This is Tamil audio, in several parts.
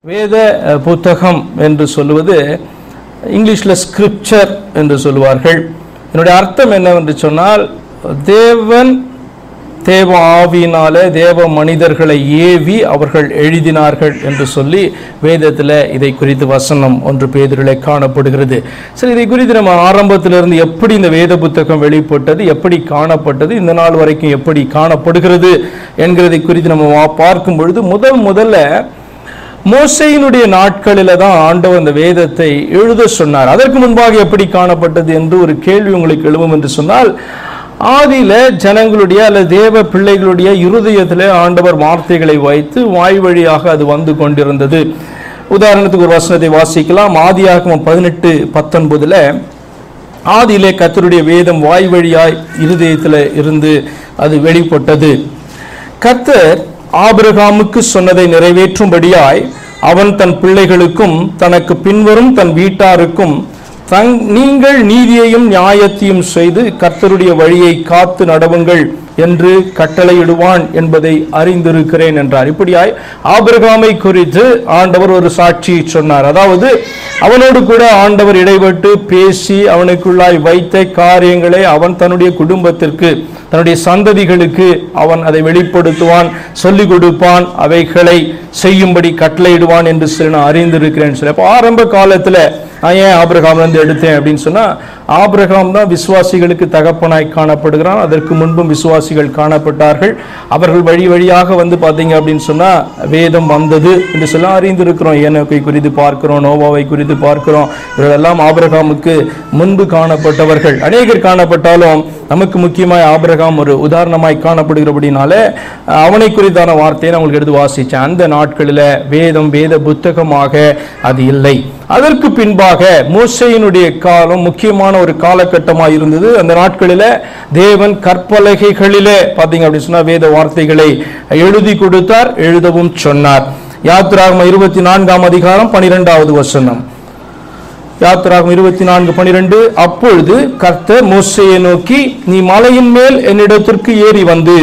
வேத அஹ், புத்தகம் என்று சொல்லுவது இங்கிலீஷில் ஸ்கிரிப்சர் என்று சொல்லுவார்கள் என்னுடைய அர்த்தம் என்னவென்று சொன்னால் தேவன் தேவ ஆவியினாலே தேவ மனிதர்களை ஏவி அவர்கள் எழுதினார்கள் என்று சொல்லி வேதத்தில் இதை குறித்து வசனம் ஒன்று பேதிலே காணப்படுகிறது சரி இதை குறித்து நம்ம ஆரம்பத்திலிருந்து எப்படி இந்த வேத புத்தகம் வெளிப்பட்டது எப்படி காணப்பட்டது இந்த நாள் வரைக்கும் எப்படி காணப்படுகிறது என்கிறதை குறித்து நம்ம வா- பார்க்கும் பொழுது முதல் முதல்ல மோசையினுடைய நாட்களில தான் ஆண்டவர் அந்த வேதத்தை எழுத சொன்னார் அதற்கு முன்பாக எப்படி காணப்பட்டது என்று ஒரு கேள்வி உங்களுக்கு எழுவும் என்று சொன்னால் ஆதியில ஜனங்களுடைய அல்லது தேவ பிள்ளைகளுடைய இருதயத்திலே ஆண்டவர் வார்த்தைகளை வைத்து வாய் வழியாக அது வந்து கொண்டிருந்தது உதாரணத்துக்கு ஒரு வசனத்தை வாசிக்கலாம் ஆதியாகமம் பதினெட்டு பத்தொன்பதுல ஆதியிலே கர்த்தருடைய வேதம் வாய் வழியாய் இருதயத்தில் இருந்து அது வெளிப்பட்டது கர்த்தர் ஆபிரகாமுக்கு சொன்னதை நிறைவேற்றும்படியாய் அவன் தன் பிள்ளைகளுக்கும் தனக்கு பின்வரும் தன் வீட்டாருக்கும் தங் நீங்கள் நீதியையும் நியாயத்தையும் செய்து கர்த்தருடைய வழியை காத்து நடவுங்கள் என்று கட்டளையிடுவான் என்பதை அறிந்திருக்கிறேன் என்றார் இப்படியாய் ஆபிரகாமை குறித்து ஆண்டவர் ஒரு சாட்சியை சொன்னார் அதாவது அவனோடு கூட ஆண்டவர் இடைப்பட்டு பேசி அவனுக்குள்ளாய் வைத்த காரியங்களை அவன் தன்னுடைய குடும்பத்திற்கு தன்னுடைய சந்ததிகளுக்கு அவன் அதை வெளிப்படுத்துவான் சொல்லிக் கொடுப்பான் அவைகளை செய்யும்படி கட்டளையிடுவான் என்று சொல்லி நான் அறிந்திருக்கிறேன் சொல்லி அப்போ ஆரம்ப காலத்துல நான் ஏன் ஆபிரகாம்ல இருந்து எடுத்தேன் அப்படின்னு சொன்னா ஆபிரகாம் தான் விசுவாசிகளுக்கு தகப்பனாய் காணப்படுகிறான் அதற்கு முன்பும் விசுவாசிகள் காணப்பட்டார்கள் அவர்கள் வழி வழியாக வந்து பார்த்தீங்க அப்படின்னு சொன்னா வேதம் வந்தது என்று சொல்ல அறிந்திருக்கிறோம் ஏனோக்கை குறித்து பார்க்கிறோம் நோவாவை குறித்து பார்க்கிறோம் இவர்களெல்லாம் ஆபிரகாமுக்கு முன்பு காணப்பட்டவர்கள் அநேகர் காணப்பட்டாலும் நமக்கு முக்கியமாய் ஆபிரகாம் ஒரு உதாரணமாய் காணப்படுகிறபடினால அஹ், அவனை குறித்தான வார்த்தையை நான் உங்களுக்கு எடுத்து வாசிச்சேன் அந்த நாட்களில் வேதம் வேத புத்தகமாக அது இல்லை அதற்கு பின்பாக மோசையினுடைய காலம் முக்கியமான ஒரு காலகட்டமாக இருந்தது அந்த நாட்களில் தேவன் கற்பலகைகளிலே பார்த்தீங்க அப்படின்னு சொன்னா வேத வார்த்தைகளை எழுதி கொடுத்தார் எழுதவும் சொன்னார் யாத்ராகம இருபத்தி நான்காம் அதிகாரம் பனிரெண்டாவது வசனம் யாத்திராகும் இருபத்தி நான்கு பனிரெண்டு அப்பொழுது கர்த்தர் மோசையை நோக்கி நீ மலையின் மேல் என்னிடத்திற்கு ஏறி வந்து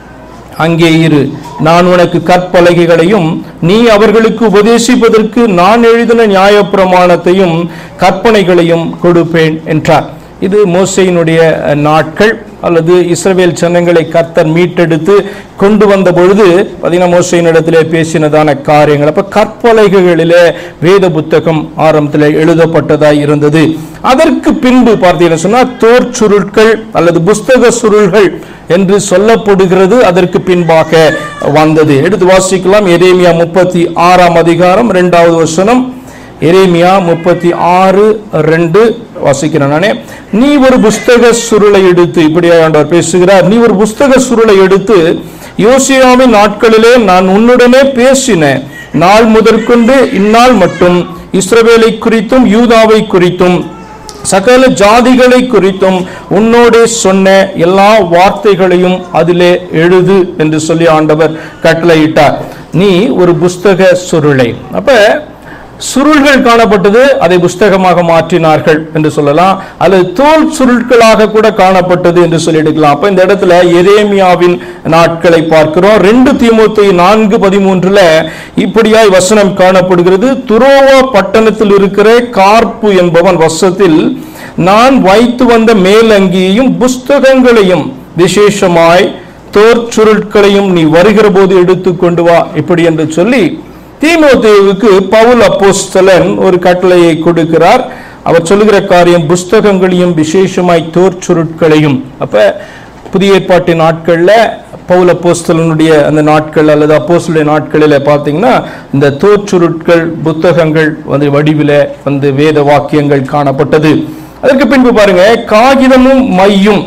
அங்கே இரு நான் உனக்கு கற்பலகைகளையும் நீ அவர்களுக்கு உபதேசிப்பதற்கு நான் எழுதின நியாயப்பிரமாணத்தையும் கற்பனைகளையும் கொடுப்பேன் என்றார் இது மோசையினுடைய அஹ், நாட்கள் அல்லது இஸ்ரவேல் ஜனங்களை கர்த்தர் மீட்டெடுத்து கொண்டு வந்த பொழுது பார்த்தீங்கன்னா மோசையின் இடத்திலே பேசினதான காரியங்கள் அப்ப கற்பலகைகளிலே வேத புத்தகம் ஆரம்பத்தில் எழுதப்பட்டதாய் இருந்தது அதற்கு பின்பு பார்த்தீங்கன்னா சொன்னா தோற் சுருட்கள் அல்லது புஸ்தக சுருள்கள் என்று சொல்லப்படுகிறது அதற்கு பின்பாக வந்தது எடுத்து வாசிக்கலாம் எரேமியா முப்பத்தி ஆறாம் அதிகாரம் இரண்டாவது வசனம் எரேமியா முப்பத்தி ஆறு ரெண்டு வாசிக்கிறேன் நானே நீ ஒரு புஸ்தக சுருளை எடுத்து இப்படியா ஆண்டவர் பேசுகிறார் நீ ஒரு புஸ்தக சுருளை எடுத்து யோசியாவின் நாட்களிலே நான் உன்னுடனே பேசின நாள் முதற்கொண்டு இந்நாள் மட்டும் இஸ்ரவேலை குறித்தும் யூதாவை குறித்தும் சகல ஜாதிகளை குறித்தும் உன்னோடே சொன்ன எல்லா வார்த்தைகளையும் அதிலே எழுது என்று சொல்லி ஆண்டவர் கட்டளையிட்டார் நீ ஒரு புஸ்தக சுருளை அப்ப சுருள்கள் காணப்பட்டது அதை புஸ்தகமாக மாற்றினார்கள் என்று சொல்லலாம் அல்லது தோல் சுருட்களாக கூட காணப்பட்டது என்று சொல்லி எடுக்கலாம் அப்ப இந்த இடத்துல எரேமியாவின் நாட்களை பார்க்கிறோம் ரெண்டு தீமோத்தை நான்கு பதிமூன்றுல இப்படியாய் வசனம் காணப்படுகிறது துரோவா பட்டணத்தில் இருக்கிற கார்ப்பு என்பவன் வசத்தில் நான் வைத்து வந்த மேலங்கியையும் புஸ்தகங்களையும் விசேஷமாய் தோற்சுருட்களையும் நீ வருகிற போது எடுத்துக்கொண்டு வா இப்படி என்று சொல்லி தீமோத்தேவுக்கு பவுல் அப்போஸ்தலன் ஒரு கட்டளையை கொடுக்கிறார் அவர் சொல்லுகிற காரியம் புஸ்தகங்களையும் விசேஷமாய் தோற்சுருட்களையும் அப்ப புதிய ஏற்பாட்டின் நாட்கள்ல பவுல் அப்போஸ்தலனுடைய அந்த நாட்கள் அல்லது அப்போஸ்தலுடைய நாட்களில் பார்த்தீங்கன்னா இந்த தோற்சுருட்கள் புத்தகங்கள் வந்து வடிவில வந்து வேத வாக்கியங்கள் காணப்பட்டது அதற்கு பின்பு பாருங்க காகிதமும் மையும்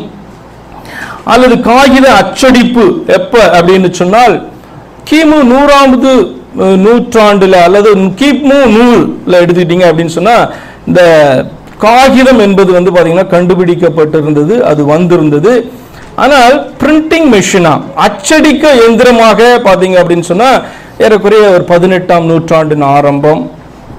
அல்லது காகித அச்சடிப்பு எப்ப அப்படின்னு சொன்னால் கிமு நூறாவது அஹ், நூற்றாண்டுல அல்லது கிமு நூறுல எடுத்துக்கிட்டீங்க அப்படின்னு சொன்னா இந்த காகிதம் என்பது வந்து பாத்தீங்கன்னா கண்டுபிடிக்கப்பட்டிருந்தது அது வந்திருந்தது ஆனால் பிரிண்டிங் மெஷினா அச்சடிக்க எந்திரமாக பாத்தீங்க அப்படின்னு சொன்னா ஏறக்குறைய ஒரு பதினெட்டாம் நூற்றாண்டின் ஆரம்பம்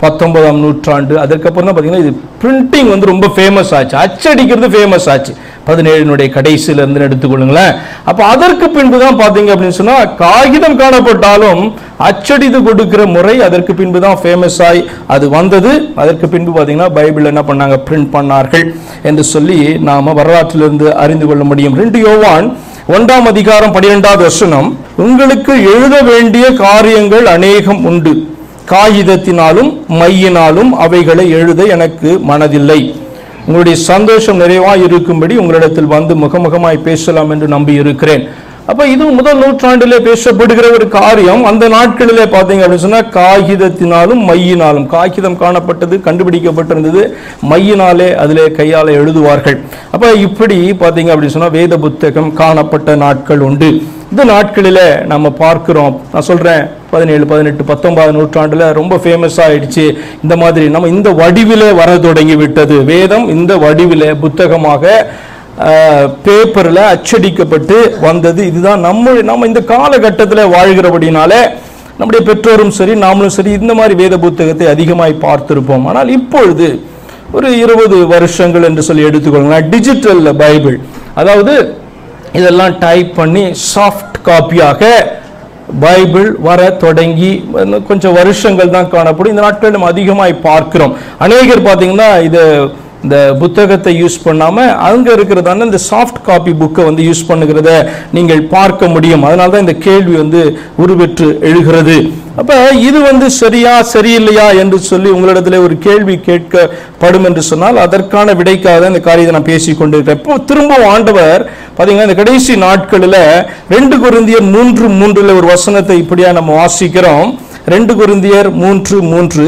பத்தொன்பதாம் நூற்றாண்டு அதற்கப்புறம் தான் பார்த்தீங்கன்னா இது பிரிண்டிங் வந்து ரொம்ப ஃபேமஸ் ஆச்சு அச்சடிக்கிறது ஃபேமஸ் ஆச்சு பதினேழினுடைய கடைசியில இருந்து எடுத்துக்கொள்ளுங்களேன் அப்போ அதற்கு பின்பு தான் பார்த்தீங்க அப்படின்னு சொன்னா காகிதம் காணப்பட்டாலும் அச்சடித்து கொடுக்கிற முறை அதற்கு பின்பு தான் ஃபேமஸ் ஆகி அது வந்தது அதற்கு பின்பு பார்த்தீங்கன்னா பைபிள் என்ன பண்ணாங்க பிரிண்ட் பண்ணார்கள் என்று சொல்லி நாம வரலாற்றிலிருந்து அறிந்து கொள்ள முடியும் ரெண்டு யோவான் ஒன்றாம் அதிகாரம் பனிரெண்டாவது வசனம் உங்களுக்கு எழுத வேண்டிய காரியங்கள் அநேகம் உண்டு காகிதத்தினாலும் மையினாலும் அவைகளை எழுத எனக்கு மனதில்லை உங்களுடைய சந்தோஷம் நிறைவாய் இருக்கும்படி உங்களிடத்தில் வந்து முகமுகமாய் பேசலாம் என்று நம்பி இருக்கிறேன் அப்ப இது முதல் நூற்றாண்டிலே பேசப்படுகிற ஒரு காரியம் அந்த நாட்களிலே பார்த்தீங்க அப்படின்னு சொன்னா காகிதத்தினாலும் மையினாலும் காகிதம் காணப்பட்டது கண்டுபிடிக்கப்பட்டிருந்தது மையினாலே அதிலே கையால எழுதுவார்கள் அப்ப இப்படி பார்த்தீங்க அப்படின்னு சொன்னா வேத புத்தகம் காணப்பட்ட நாட்கள் உண்டு இந்த நாட்களிலே நம்ம பார்க்கிறோம் நான் சொல்றேன் பதினேழு பதினெட்டு பத்தொன்பது நூற்றாண்டுல ரொம்ப ஃபேமஸ் ஆயிடுச்சு இந்த மாதிரி நம்ம இந்த வடிவிலே வர தொடங்கி விட்டது வேதம் இந்த வடிவிலே புத்தகமாக பேப்பரில் அச்சடிக்கப்பட்டு வந்தது இதுதான் நம்ம நம்ம இந்த காலகட்டத்தில் வாழ்கிறபடினால நம்முடைய பெற்றோரும் சரி நாமளும் சரி இந்த மாதிரி வேத புத்தகத்தை அதிகமாய் பார்த்திருப்போம் ஆனால் இப்பொழுது ஒரு இருபது வருஷங்கள் என்று சொல்லி எடுத்துக்கொள்ளுங்களேன் டிஜிட்டல் பைபிள் அதாவது இதெல்லாம் டைப் பண்ணி சாஃப்ட் காப்பியாக பைபிள் வர தொடங்கி இன்னும் கொஞ்சம் வருஷங்கள் தான் காணப்படும் இந்த நாட்கள் நம்ம அதிகமாய் பார்க்கிறோம் அநேகர் பார்த்தீங்கன்னா இதை இந்த புத்தகத்தை யூஸ் பண்ணாம அங்க இருக்கிறதான இந்த சாஃப்ட் காப்பி புக்கை வந்து யூஸ் பண்ணுகிறத நீங்கள் பார்க்க முடியும் அதனால தான் இந்த கேள்வி வந்து உருவெற்று எழுகிறது அப்ப இது வந்து சரியா சரியில்லையா என்று சொல்லி உங்களிடத்துல ஒரு கேள்வி கேட்கப்படும் என்று சொன்னால் அதற்கான விடைக்காக தான் இந்த காரியத்தை நான் பேசிக் கொண்டிருக்கிறேன் இப்போ திரும்பவும் ஆண்டவர் பாத்தீங்கன்னா இந்த கடைசி நாட்களில் ரெண்டு குருந்தியர் மூன்று மூன்றுல ஒரு வசனத்தை இப்படியா நம்ம வாசிக்கிறோம் ரெண்டு குருந்தியர் மூன்று மூன்று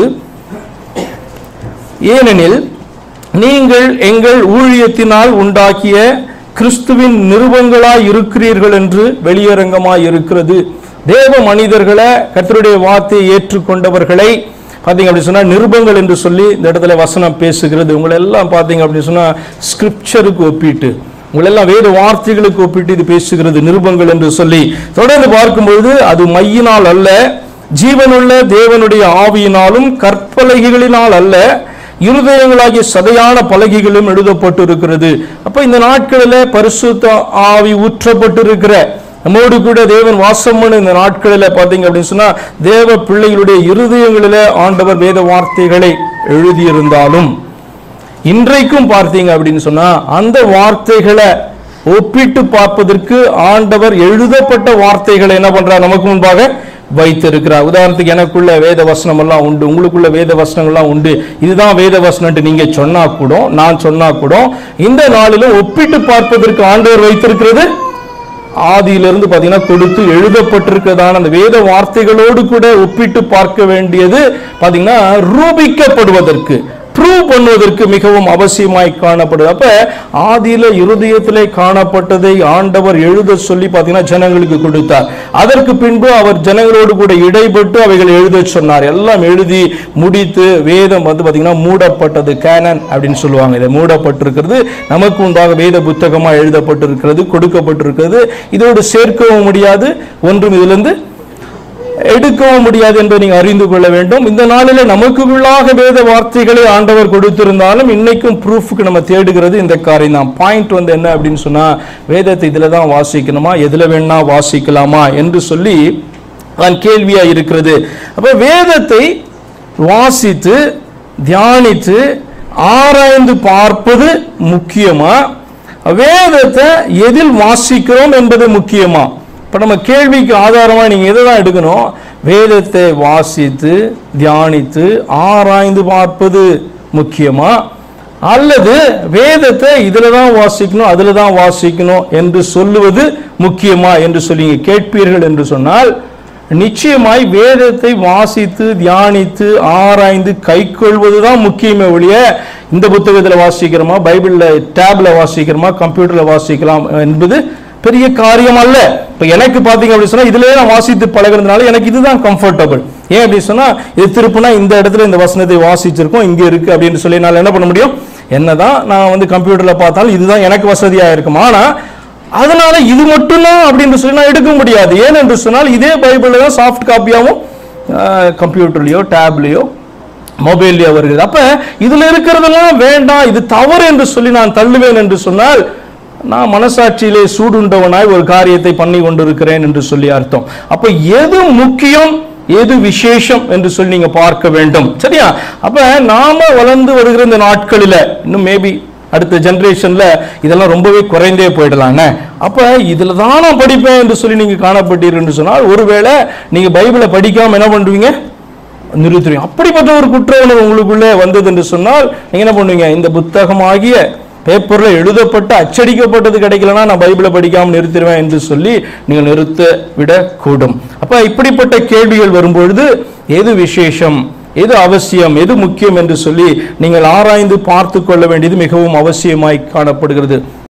ஏனெனில் நீங்கள் எங்கள் ஊழியத்தினால் உண்டாக்கிய கிறிஸ்துவின் நிருபங்களாய் இருக்கிறீர்கள் என்று வெளியரங்கமாய் இருக்கிறது தேவ மனிதர்களை கர்த்தருடைய வார்த்தையை ஏற்றுக்கொண்டவர்களை பார்த்தீங்க அப்படி சொன்னா நிருபங்கள் என்று சொல்லி இந்த இடத்துல வசனம் பேசுகிறது உங்களை எல்லாம் பார்த்தீங்க அப்படின்னு சொன்னா ஸ்கிரிப்சருக்கு ஒப்பிட்டு உங்களெல்லாம் வேறு வார்த்தைகளுக்கு ஒப்பிட்டு இது பேசுகிறது நிருபங்கள் என்று சொல்லி தொடர்ந்து பார்க்கும்பொழுது அது மையினால் அல்ல ஜீவனுள்ள தேவனுடைய ஆவியினாலும் கற்பலகைகளினால் அல்ல இருதயங்களாகிய சதையான பலகைகளும் எழுதப்பட்டு இருக்கிறது அப்ப இந்த நாட்களில் பரிசுத்த ஆவி ஊற்றப்பட்டிருக்கிற நம்மோடு கூட தேவன் வாசம் பண்ண இந்த நாட்களில் பார்த்தீங்க அப்படின்னு சொன்னா தேவ பிள்ளைகளுடைய இருதயங்களில ஆண்டவர் வேத வார்த்தைகளை எழுதியிருந்தாலும் இன்றைக்கும் பார்த்தீங்க அப்படின்னு சொன்னா அந்த வார்த்தைகளை ஒப்பிட்டு பார்ப்பதற்கு ஆண்டவர் எழுதப்பட்ட வார்த்தைகளை என்ன பண்றார் நமக்கு முன்பாக வைத்திருக்கிறார் உதாரணத்துக்கு எனக்குள்ள வேத வசனம் எல்லாம் உண்டு உங்களுக்குள்ள வேத வசனங்கள்லாம் உண்டு இதுதான் வேத வசனம்ட்டு நீங்க சொன்னா கூட நான் சொன்னா கூட இந்த நாளிலும் ஒப்பிட்டு பார்ப்பதற்கு ஆண்டவர் வைத்திருக்கிறது ஆதியிலிருந்து பார்த்தீங்கன்னா கொடுத்து எழுதப்பட்டிருக்கிறதான அந்த வேத வார்த்தைகளோடு கூட ஒப்பிட்டு பார்க்க வேண்டியது பார்த்தீங்கன்னா ரூபிக்கப்படுவதற்கு ப்ரூவ் பண்ணுவதற்கு மிகவும் அவசியமாய் காணப்படுது அப்ப ஆதியில இருதயத்திலே காணப்பட்டதை ஆண்டவர் எழுத சொல்லி பார்த்தீங்கன்னா ஜனங்களுக்கு கொடுத்தார் அதற்கு பின்பு அவர் ஜனங்களோடு கூட இடைப்பட்டு அவைகளை எழுத சொன்னார் எல்லாம் எழுதி முடித்து வேதம் வந்து பார்த்தீங்கன்னா மூடப்பட்டது கேனன் அப்படின்னு சொல்லுவாங்க இதை மூடப்பட்டிருக்கிறது நமக்கு உண்டாக வேத புத்தகமாக எழுதப்பட்டிருக்கிறது கொடுக்கப்பட்டிருக்கிறது இதோடு சேர்க்கவும் முடியாது ஒன்றும் இதிலிருந்து எடுக்கவும் முடியாது என்று நீங்க அறிந்து கொள்ள வேண்டும் இந்த நாளில நமக்குள்ளாக வேத வார்த்தைகளை ஆண்டவர் கொடுத்திருந்தாலும் இன்னைக்கும் ப்ரூஃப்க்கு நம்ம தேடுகிறது இந்த காரியம் தான் பாயிண்ட் வந்து என்ன அப்படின்னு சொன்னா வேதத்தை இதுல தான் வாசிக்கணுமா எதுல வேணா வாசிக்கலாமா என்று சொல்லி நான் கேள்வியா இருக்கிறது அப்ப வேதத்தை வாசித்து தியானித்து ஆராய்ந்து பார்ப்பது முக்கியமா வேதத்தை எதில் வாசிக்கிறோம் என்பது முக்கியமா இப்போ நம்ம கேள்விக்கு ஆதாரமாக நீங்கள் எதை தான் எடுக்கணும் வேதத்தை வாசித்து தியானித்து ஆராய்ந்து பார்ப்பது முக்கியமா அல்லது வேதத்தை இதில் தான் வாசிக்கணும் அதில் தான் வாசிக்கணும் என்று சொல்லுவது முக்கியமா என்று சொல்லி நீங்க கேட்பீர்கள் என்று சொன்னால் நிச்சயமாய் வேதத்தை வாசித்து தியானித்து ஆராய்ந்து கை கொள்வது தான் முக்கியமே ஒழிய இந்த புத்தகத்தில் வாசிக்கிறோமா பைபிளில் டேப்ல வாசிக்கிறோமா கம்ப்யூட்டரில் வாசிக்கலாம் என்பது பெரிய காரியம் அல்ல இப்போ எனக்கு பார்த்தீங்க அப்படின்னு சொன்னா இதுலயே நான் வாசித்து பழகுறதுனால எனக்கு இதுதான் கம்ஃபர்டபுள் ஏன் அப்படின்னு சொன்னா இது திருப்பினா இந்த இடத்துல இந்த வசனத்தை வாசிச்சிருக்கோம் இங்க இருக்கு அப்படின்னு சொல்லி என்னால் என்ன பண்ண முடியும் என்னதான் நான் வந்து கம்ப்யூட்டர்ல பார்த்தாலும் இதுதான் எனக்கு வசதியா இருக்கும் ஆனா அதனால இது மட்டும்தான் அப்படின்னு சொல்லி நான் எடுக்க முடியாது ஏன் என்று சொன்னால் இதே பைபிளில் தான் சாஃப்ட் காப்பியாகவும் கம்ப்யூட்டர்லையோ டேப்லையோ மொபைல்ல வருகிறது அப்ப இதுல இருக்கிறதெல்லாம் வேண்டாம் இது தவறு என்று சொல்லி நான் தள்ளுவேன் என்று சொன்னால் நான் மனசாட்சியிலே சூடுண்டவனாய் ஒரு காரியத்தை பண்ணி கொண்டிருக்கிறேன் என்று சொல்லி அர்த்தம் அப்ப எது முக்கியம் எது விசேஷம் என்று சொல்லி நீங்க பார்க்க வேண்டும் சரியா அப்ப நாம வளர்ந்து வருகிற இந்த நாட்களில இன்னும் மேபி அடுத்த ஜெனரேஷன்ல இதெல்லாம் ரொம்பவே குறைந்தே போயிடலாங்க அப்ப இதுல தான் நான் படிப்பேன் என்று சொல்லி நீங்க காணப்பட்டீர்கள் என்று சொன்னால் ஒருவேளை நீங்க பைபிளை படிக்காம என்ன பண்ணுவீங்க நிறுத்துவீங்க அப்படிப்பட்ட ஒரு குற்ற உணர்வு உங்களுக்குள்ளே வந்தது என்று சொன்னால் நீங்க என்ன பண்ணுவீங்க இந்த புத்தகமாகிய பேப்பர்ல எழுதப்பட்ட அச்சடிக்கப்பட்டது கிடைக்கலனா நான் பைபிளை படிக்காம நிறுத்திடுவேன் என்று சொல்லி நீங்கள் நிறுத்த விடக்கூடும் அப்ப இப்படிப்பட்ட கேள்விகள் வரும்பொழுது எது விசேஷம் எது அவசியம் எது முக்கியம் என்று சொல்லி நீங்கள் ஆராய்ந்து பார்த்து கொள்ள வேண்டியது மிகவும் அவசியமாய் காணப்படுகிறது